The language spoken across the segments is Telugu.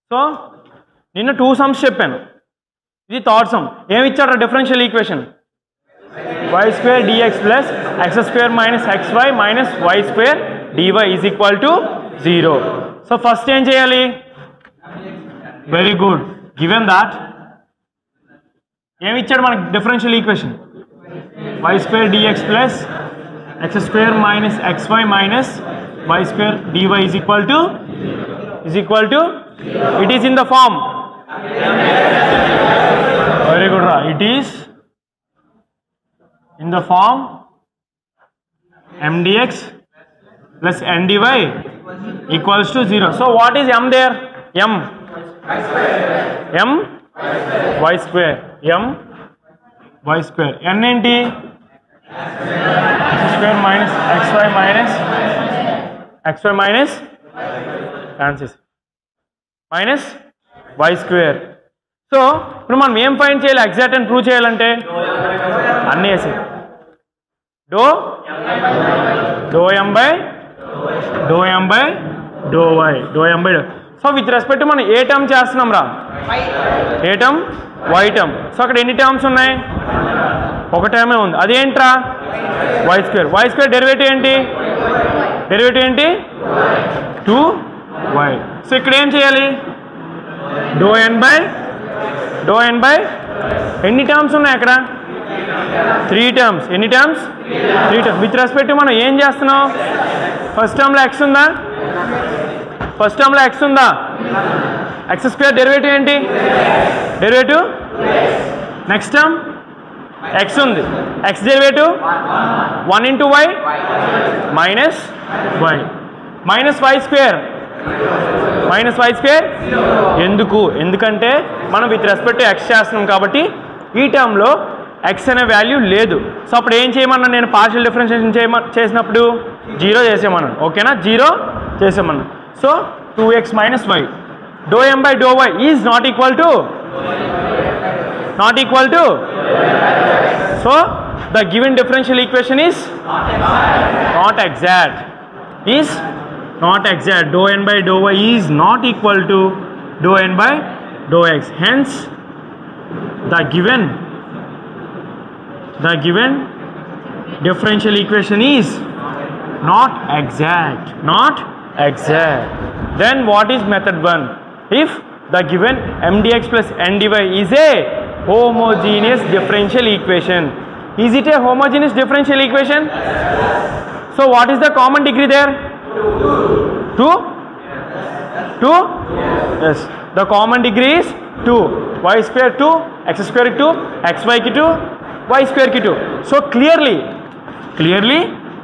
సో నిన్న టూ సమ్స్ చెప్పాను ఇది థర్డ్ సమ్ ఏమి ఇచ్చాడు differential equation y square dx plus X square minus X why minus why square DY is equal to zero so first ఏం చేయాలి వెరీ గుడ్ గివెన్ దాట్ ఏమి ఇచ్చాడు మనకి differential equation y square dx plus X square minus X why minus why square DY is equal to is equal to it is in the form very good రా it is in the form mdx plus ndy equals to 0. So what is m there? m. m y square. m y square. n ఏంటి x square minus xy minus xy minus answers minus why square so ఇప్పుడు మనం ఏం ఫైండ్ చేయాలి ఎగ్జాక్ట్ అని ప్రూవ్ చేయాలంటే అన్నీ వేసి do do M by do M by do Y do M by do so with respect మనం ఏ టర్మ్ చేస్తున్నాం రా ఏ టర్మ్ వై టర్మ్ సో అక్కడ ఎన్ని టర్మ్స్ ఉన్నాయి ఒక టర్మే ఉంది అదేంట్రా Y square Y square derivative ఏంటి డెరివేటివ్ ఏంటి టూ వై సో ఇక్కడ ఏం చేయాలి do N by do N by ఎన్ని టర్మ్స్ ఉన్నాయి అక్కడ త్రీ టర్మ్స్ ఎన్ని terms three terms with respect మనం ఏం చేస్తున్నాం ఫస్ట్ టర్మ్లో ఎక్స్ ఉందా ఫస్ట్ టర్మ్లో ఎక్స్ ఉందా ఎక్స్ స్క్వేర్ డెరివేటివ్ ఏంటి డెరివేటివ్ నెక్స్ట్ టర్మ్ ఎక్స్ ఉంది X derivative one into Y minus Y minus why square minus why square ఎందుకు ఎందుకంటే మనం విత్ రెస్పెక్ట్ ఎక్స్ చేస్తున్నాం కాబట్టి ఈ టర్మ్లో ఎక్స్ అనే వాల్యూ లేదు సో అప్పుడు ఏం చేయమన్నా నేను పార్షియల్ డిఫరెన్షియేషన్ చేయమ చేసినప్పుడు జీరో చేసేమన్నాను ఓకేనా జీరో చేసేమన్నాను so two X minus Y do M by do why is not equal to not equal to so the given differential equation is not exact is not exact dou n by dou y is not equal to dou n by dou x hence the given the given differential equation is not exact not exact then what is method 1 if the given mdx plus ndy is a homogeneous differential equation is it a homogeneous differential equation so what is the common degree there 2 2 yes the common degree is 2 y square 2 x square 2 xy ki 2 y square ki 2 so clearly clearly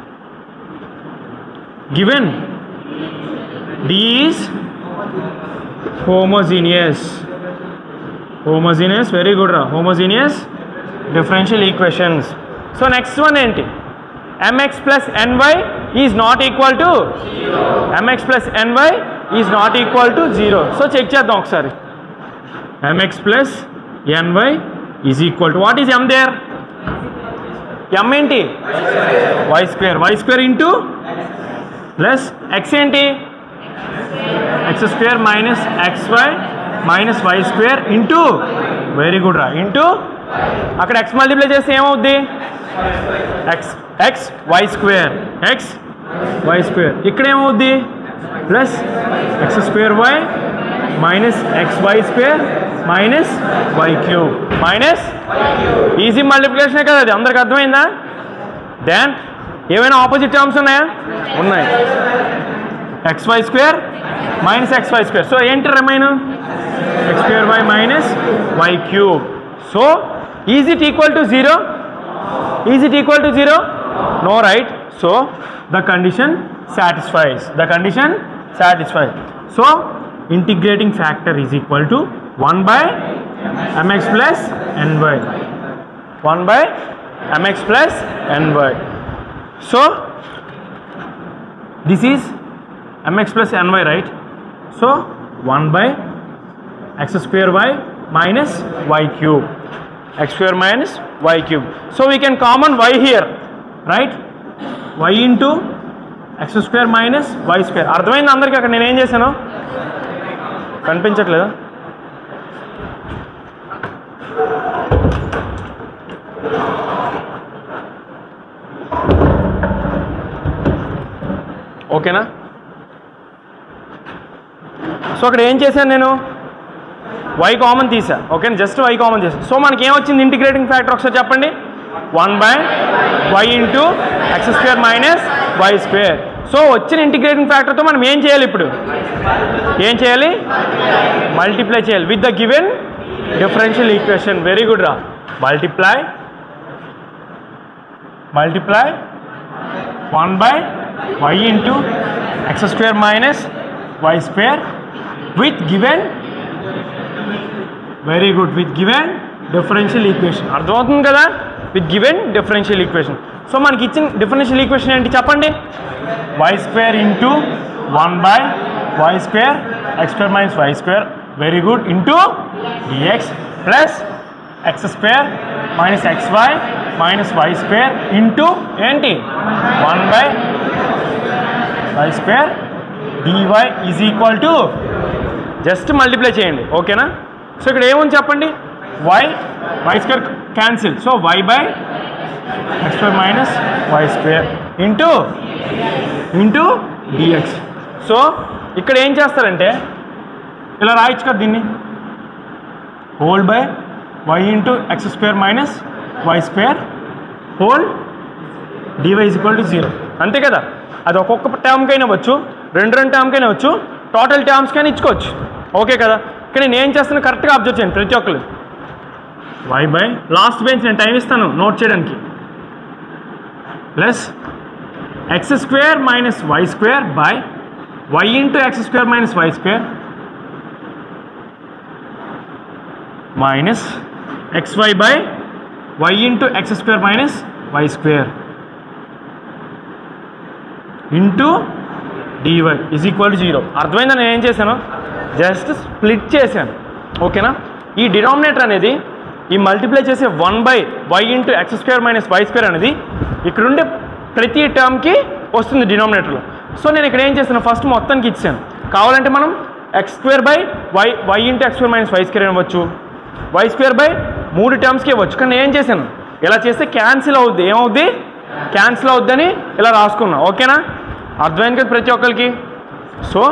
given d is homogeneous homogeneous very good ra homogeneous differential equations so next one enti mx plus ny is not equal to mx plus ny is not equal to 0 so check చేద్దాం ఒకసారి mx plus ny is equal to what is m there m ఏంటి y square y square into plus x ఏంటి x square minus xy minus why square into very good రా ఇంటూ అక్కడ x మల్టిప్లై చేస్తే ఏమవుద్ది X X Y square X Y square ఇక్కడ ఏమవుద్ది plus X square Y minus X Y square minus Y cube minus easy మల్టిప్లికేషనే కదా అది అందరికి అర్థమైందా దెన్ ఏమైనా ఆపోజిట్ టర్మ్స్ ఉన్నాయా ఉన్నాయి X Y square minus X Y square so ఏంటి remain X square Y minus Y cube so is it equal to zero is it equal to 0 no right so the condition satisfies the condition satisfies so integrating factor is equal to 1 by mx plus ny 1 by mx plus ny so this is mx plus ny right so 1 by x square y minus y cube x square minus y cube. So we can common y here, right? y into x square minus y square. అర్థమైంది అందరికీ అక్కడ నేను ఏం చేశాను కనిపించట్లేదా ఓకేనా సో అక్కడ ఏం చేశాను నేను వై కామన్ తీసా ఓకే జస్ట్ వై కామన్ చేశాను సో మనకి ఏమొచ్చింది ఇంటిగ్రేటింగ్ ఫ్యాక్టర్ ఒకసారి చెప్పండి one by Y into X square minus why square so వచ్చిన ఇంటిగ్రేటింగ్ ఫ్యాక్టర్తో మనం ఏం చేయాలి ఇప్పుడు ఏం చేయాలి మల్టిప్లై చేయాలి with the given differential equation very good రా multiply multiply one by Y into X square minus why square with given very good with given differential equation అర్థమవుతుంది కదా with given differential equation so మనకి ఇచ్చిన డిఫరెన్షియల్ ఈక్వేషన్ ఏంటి చెప్పండి Y square into one by Y square X square minus why square very good into DX plus X square minus X why minus why square into ఏంటి one by Y square DY is equal to just multiply చేయండి ఓకేనా సో ఇక్కడ ఏముంది చెప్పండి Y Y square cancel so Y by X square minus why square into into DX so ఇక్కడ ఏం చేస్తారంటే ఇలా రాయొచ్చు కదా దీన్ని whole by Y into X square minus why square whole DY is equal to zero అంతే కదా అది ఒక్కొక్క టర్మ్కైనా వచ్చు రెండు రెండు టర్మ్కైనా వచ్చు టోటల్ టర్మ్స్కైనా ఇచ్చుకోవచ్చు ఓకే కదా ఇక్కడ నేను ఏం చేస్తాను కరెక్ట్గా అబ్జర్వ్ చేయండి ప్రతి ఒక్కరు వై బై లాస్ట్ బెంచ్ నేను టైం ఇస్తాను నోట్ చేయడానికి plus X square minus why square by Y into X square minus why square minus X Y by Y into X square minus why square into DY is equal to zero అర్థమైందా నేను ఏం చేశాను జస్ట్ స్ప్లిట్ చేశాను ఓకేనా ఈ డినామినేటర్ అనేది ఈ మల్టిప్లై చేసే one by Y into X square minus why square అనేది ఇక్కడ ఉండే ప్రతి టర్మ్కి వస్తుంది డినామినేటర్లో సో నేను ఇక్కడ ఏం చేశాను ఫస్ట్ మొత్తానికి ఇచ్చాను కావాలంటే మనం X square by Y Y into X square minus why square ఇవ్వచ్చు వై స్క్వేర్ బై మూడు టర్మ్స్కి ఇవ్వచ్చు కానీ నేను ఏం చేశాను ఇలా చేస్తే క్యాన్సిల్ అవుద్ది ఏమవుద్ది క్యాన్సిల్ అవుద్దని ఇలా రాసుకున్నా ఓకేనా అర్థమైంది కదా ప్రతి ఒక్కరికి so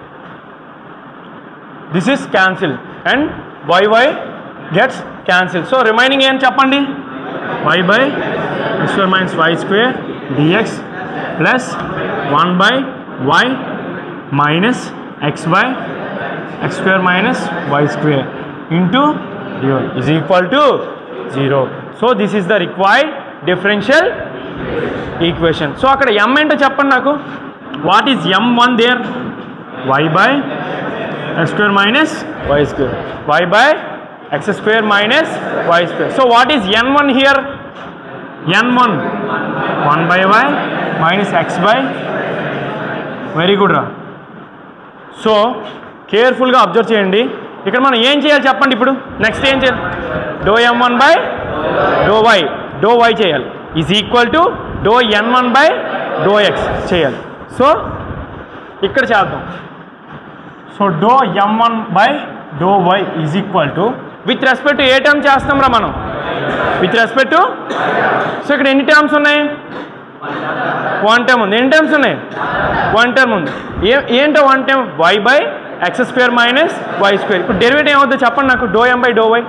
this is cancel and Y Y gets cancel so remaining ఏం చెప్పండి Y by X square minus why square dx plus one by Y minus X by X square minus why square into DY is equal to zero so this is the required differential equation so అక్కడ ఎం ఏంటో చెప్పండి నాకు what is M one there Y by X square minus why square Y by X square minus why square so what is N one here N one one by Y minus X by very good రా సో కేర్ఫుల్గా అబ్జర్వ్ చేయండి ఇక్కడ మనం ఏం చేయాలి చెప్పండి ఇప్పుడు నెక్స్ట్ ఏం చేయాలి do M one by do Y do Y చేయాలి is equal to do N one by do X చేయాలి సో ఇక్కడ చేద్దాం so do M one by do why is equal to with respect ఏ టర్మ్ చేస్తాం రా మనం విత్ రెస్పెక్ట్ సో ఇక్కడ ఎన్ని టర్మ్స్ ఉన్నాయి వన్ టర్మ్ ఉంది ఎన్ని టర్మ్స్ ఉన్నాయి వన్ టర్మ్ ఉంది ఏ ఏంటో one term Y by X square minus why square ఇప్పుడు డెరివేటివ్ ఏమవుతుందో చెప్పండి నాకు do M by do Y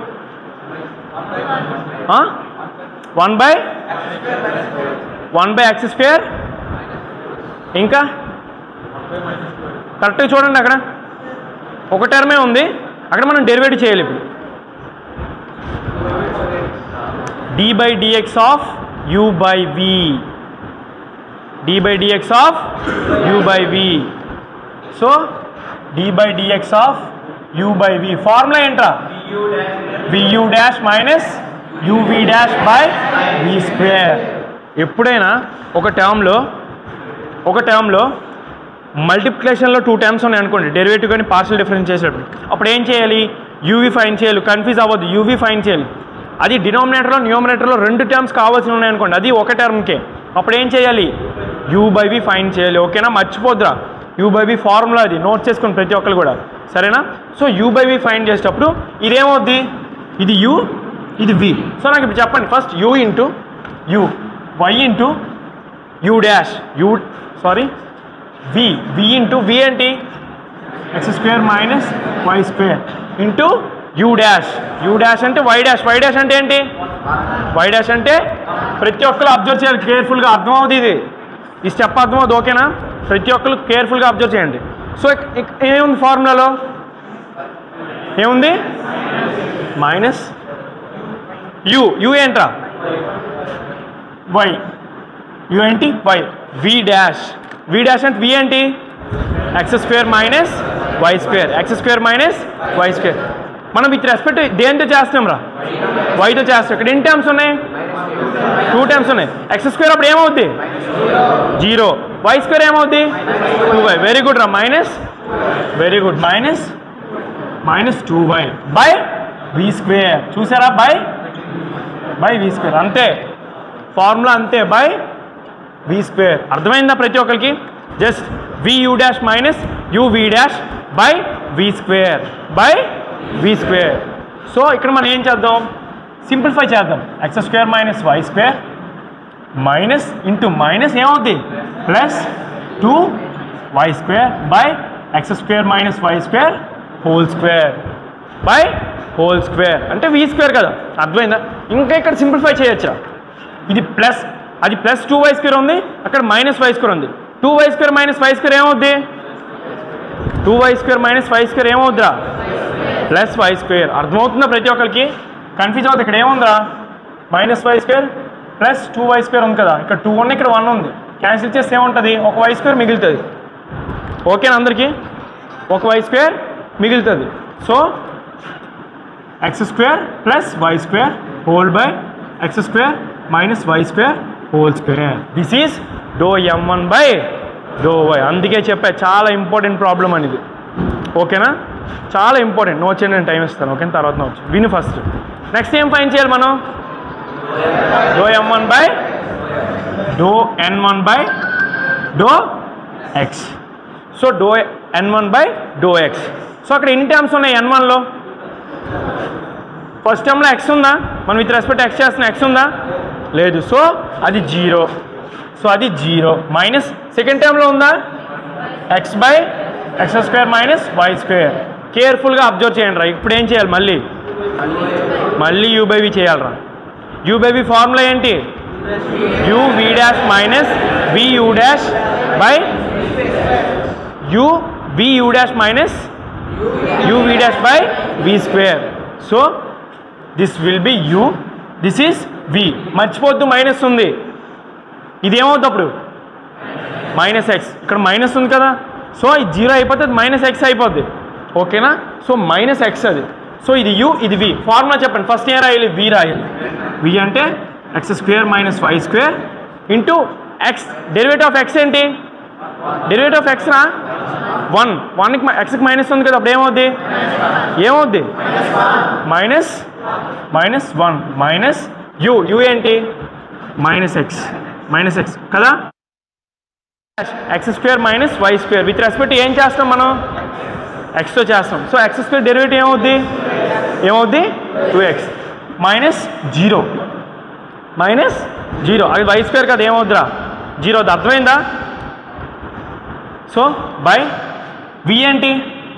one by one by X square ఇంకా కరెక్ట్గా చూడండి అక్కడ ఒక టర్మే ఉంది అక్కడ మనం డెరివేటివ్ చేయాలి ఇప్పుడు D by DX of U by V D by DX of U by V so D by DX of U by V formula ఏంట్రా VU dash minus UV dash by V square ఎప్పుడైనా ఒక టర్మ్లో ఒక టర్మ్లో మల్టిప్లికేషన్లో టూ టర్మ్స్ ఉన్నాయి అనుకోండి డెరివేటివ్ కానీ పార్షల్ డిఫరెన్స్ చేసేటప్పుడు అప్పుడు ఏం చేయాలి యూవి ఫైన్ చేయాలి కన్ఫ్యూజ్ అవ్వద్దు యూవి ఫైన్ చేయాలి అది డినామినేటర్లో న్యూమినేటర్లో రెండు టర్మ్స్ కావాల్సి ఉన్నాయి అనుకోండి అది ఒక టర్మ్కే అప్పుడు ఏం చేయాలి యూ బై వి ఫైన్ చేయాలి ఓకేనా మర్చిపోద్దురా యూ బై వి ఫార్ములా అది నోట్ చేసుకుని ప్రతి ఒక్కరు కూడా సరేనా so U by V find చేసేటప్పుడు ఇదేమవుద్ది ఇది యూ ఇది వి సో నాకు ఇప్పుడు చెప్పండి first U into U Y into U dash U sorry V V into V ఏంటి X square minus why square into U dash U dash అంటే వై డాష్ వై డాష్ అంటే ఏంటి వై డాష్ అంటే ప్రతి ఒక్కరు అబ్జర్వ్ చేయాలి కేర్ఫుల్గా అర్థమవుతుంది ఇది ఈ స్టెప్ అర్థమవుతుంది ఓకేనా ప్రతి ఒక్కరు కేర్ఫుల్గా అబ్జర్వ్ చేయండి సో ఇక్- ఇక్- ఏముంది ఫార్ములాలో ఏముంది మైనస్ యు యు ఏంట్రా వై యు ఏంటి Y V dash V dash అంటే వి ఏంటి X square minus why square X square minus why square మనం విత్ రెస్పెక్ట్ దేంతో చేస్తున్నాం రా వైతో చేస్తాం ఇక్కడ ఎన్ని టైమ్స్ ఉన్నాయి టూ టైమ్స్ ఉన్నాయి ఎక్స్ స్క్వేర్ అప్పుడు ఏమవుద్ది జీరో వై స్క్వేర్ ఏమవుద్ది టూ వై వెరీ గుడ్ రా minus very good minus minus two Y by V square చూసారా బై బై వి స్క్వేర్ అంతే ఫార్ములా అంతే బై వి స్క్వేర్ అర్థమైందా ప్రతి ఒక్కరికి just V U dash minus U V dash by V square by V square so ఇక్కడ మనం ఏం చేద్దాం సింప్లిఫై చేద్దాం X square minus why square minus into minus ఏమవుద్ది plus two Y square by X square minus why square whole square by whole square అంటే వి స్క్వేర్ కదా అర్థమైందా ఇంకా ఇక్కడ సింప్లిఫై చేయొచ్చా ఇది ప్లస్ అది ప్లస్ టూ వై స్క్వేర్ ఉంది అక్కడ మైనస్ వై స్క్వేర్ ఉంది two Y square minus why square ఏమవుద్ది two Y square minus why square ఏమవుద్దిరా ప్లస్ వై స్క్వేర్ అర్థమవుతుందా ప్రతి ఒక్కరికి కన్ఫ్యూజ్ అవుతుంది ఇక్కడ ఏముందా minus why square plus two Y square ఉంది కదా ఇక్కడ టూ ఉంది ఇక్కడ వన్ ఉంది క్యాన్సిల్ చేస్తే ఏముంటుంది ఒక వై స్క్వేర్ మిగులుతుంది ఓకేనా అందరికీ ఒక వై స్క్వేర్ మిగులుతుంది so X square plus why square whole by X square minus why square whole square this is do M one by do Y అందుకే చెప్పా చాలా ఇంపార్టెంట్ ప్రాబ్లం అనేది ఓకేనా చాలా ఇంపార్టెంట్ నోట్స్ నేను టైం ఇస్తాను ఓకే తర్వాత నోట్స్ విను ఫస్ట్ నెక్స్ట్ ఏం ఫైన్ చేయాలి మనం do M one by do N one by do X so do N one by do X so అక్కడ ఎన్ని టర్మ్స్ ఉన్నాయి ఎన్ వన్లో ఫస్ట్ టర్మ్లో ఎక్స్ ఉందా మనం విత్ రెస్పెక్ట్ ఎక్స్ చేస్తున్న ఎక్స్ ఉందా లేదు సో అది జీరో సో అది జీరో మైనస్ సెకండ్ టర్మ్లో ఉందా X by X square minus why square కేర్ఫుల్గా అబ్జర్వ్ చేయండి రా ఇప్పుడు ఏం చేయాలి మళ్ళీ మళ్ళీ యూ బై వి చేయాలరా యూ బై వి ఫార్ములా ఏంటి U V dash minus V U dash by U V U dash minus U V dash by V square so this will be U this is V మర్చిపోద్దు మైనస్ ఉంది ఇది ఏమవుతుంది అప్పుడు మైనస్ ఎక్స్ ఇక్కడ మైనస్ ఉంది కదా సో ఇది జీరో అయిపోతే అది మైనస్ ఎక్స్ అయిపోద్ది ఓకేనా సో మైనస్ ఎక్స్ అది సో ఇది యూ ఇది వి ఫార్ములా చెప్పండి ఫస్ట్ ఏ రాయాలి వి రాయాలి వి అంటే X square minus why square into X derivative of X ఏంటి డెరివేటివ్ ఆఫ్ ఎక్స్ రా వన్ వన్కి ఎక్స్కి మైనస్ ఉంది కదా అప్పుడు ఏమవుద్ది ఏమవుద్ది minus minus one minus U U ఏంటి మైనస్ ఎక్స్ మైనస్ ఎక్స్ కదా X square minus why square with respect ఏం చేస్తాం మనం ఎక్స్తో చేస్తాం సో ఎక్స్ స్క్వేర్ డెరివేటివ్ ఏమవుద్ది ఏమవుద్ది two X minus zero minus zero అది వై స్క్వేర్ కదా ఏమవుద్దిరా జీరో అది అర్థమైందా సో బై వి ఏంటి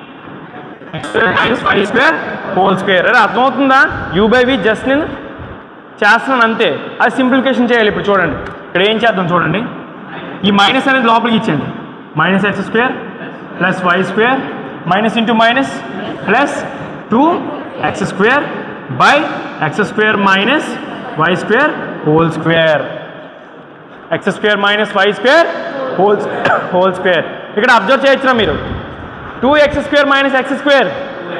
minus why square whole square అదే అర్థమవుతుందా యూ బై వి జస్ట్ నేను చేస్తున్నాను అంతే అది సింప్లిఫికేషన్ చేయాలి ఇప్పుడు చూడండి ఇక్కడ ఏం చేద్దాం చూడండి ఈ మైనస్ అనేది లోపలికి ఇచ్చేయండి minus x square plus why square minus into minus plus two x square by X square minus why square whole square X square minus why square whole whole square ఇక్కడ అబ్జర్వ్ చేయొచ్చునా మీరు two x square minus x square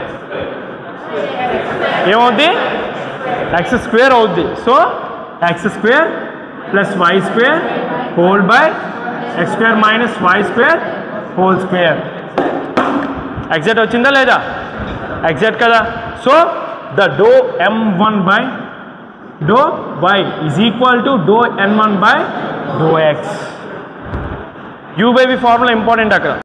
ఏమవుద్ది ఎక్స్ స్క్వేర్ అవుద్ది so X square plus why square whole by X square minus why square whole square exact వచ్చిందా లేదా ఎగ్జాక్ట్ కదా so the do M one by do why is equal to do N one by do x u by b formula important అక్కడ